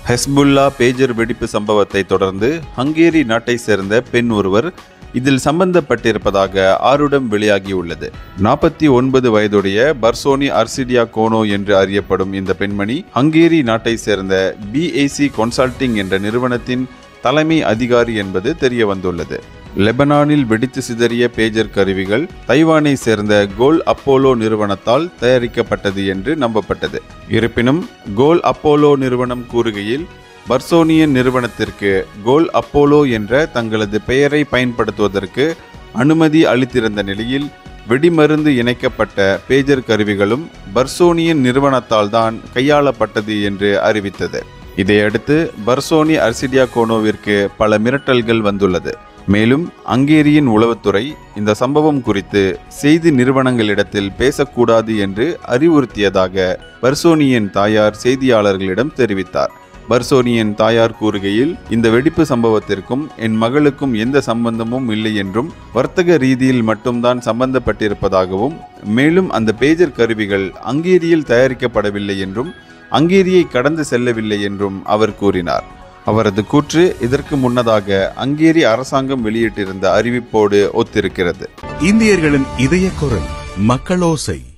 Hezbollah pager வெடிப்பு சம்பவத்தை தொடர்ந்து ஹங்கேரி நாட்டை சேர்ந்த பெண் ஒருவர் இதில் சம்பந்தப்பட்டிருப்பதாக ஆருடம் வெளியாகியுள்ளது நாற்பத்தி ஒன்பது வயதுடைய பர்சோனி அர்சிடியா கோனோ என்று அறியப்படும் இந்த பெண்மணி ஹங்கேரி நாட்டை சேர்ந்த பிஏசி கன்சல்டிங் என்ற நிறுவனத்தின் தலைமை அதிகாரி என்பது தெரிய வந்துள்ளது லெபனானில் வெடித்து சிதறிய பேஜர் கருவிகள் தைவானை சேர்ந்த கோல் அப்போலோ நிறுவனத்தால் தயாரிக்கப்பட்டது என்று நம்பப்பட்டது இருப்பினும் கோல் அப்போலோ நிறுவனம் கூறுகையில் பர்சோனியன் நிறுவனத்திற்கு கோல் அப்போலோ என்ற தங்களது பெயரை பயன்படுத்துவதற்கு அனுமதி அளித்திருந்த நிலையில் வெடிமருந்து இணைக்கப்பட்ட பேஜர் கருவிகளும் பர்சோனியன் நிறுவனத்தால் தான் கையாளப்பட்டது என்று அறிவித்தது இதையடுத்து பர்சோனி அர்சிடியா கோனோவிற்கு பல மிரட்டல்கள் வந்துள்ளது மேலும் அங்கேரியின் உளவுத்துறை இந்த சம்பவம் குறித்து செய்தி நிறுவனங்களிடத்தில் பேசக்கூடாது என்று அறிவுறுத்தியதாக பர்சோனியின் தாயார் செய்தியாளர்களிடம் தெரிவித்தார் பர்சோனியின் தாயார் கூறுகையில் இந்த வெடிப்பு சம்பவத்திற்கும் என் மகளுக்கும் எந்த சம்பந்தமும் இல்லை என்றும் வர்த்தக ரீதியில் மட்டும்தான் சம்பந்தப்பட்டிருப்பதாகவும் மேலும் அந்த பேஜர் கருவிகள் அங்கேரியில் தயாரிக்கப்படவில்லை என்றும் அங்கேரியை கடந்து செல்லவில்லை என்றும் அவர் கூறினார் அவரது கூற்று இதற்கு முன்னதாக அங்கேரி அரசாங்கம் வெளியிட்டிருந்த அறிவிப்போடு ஒத்திருக்கிறது இந்தியர்களின் இதய குரல் மக்களோசை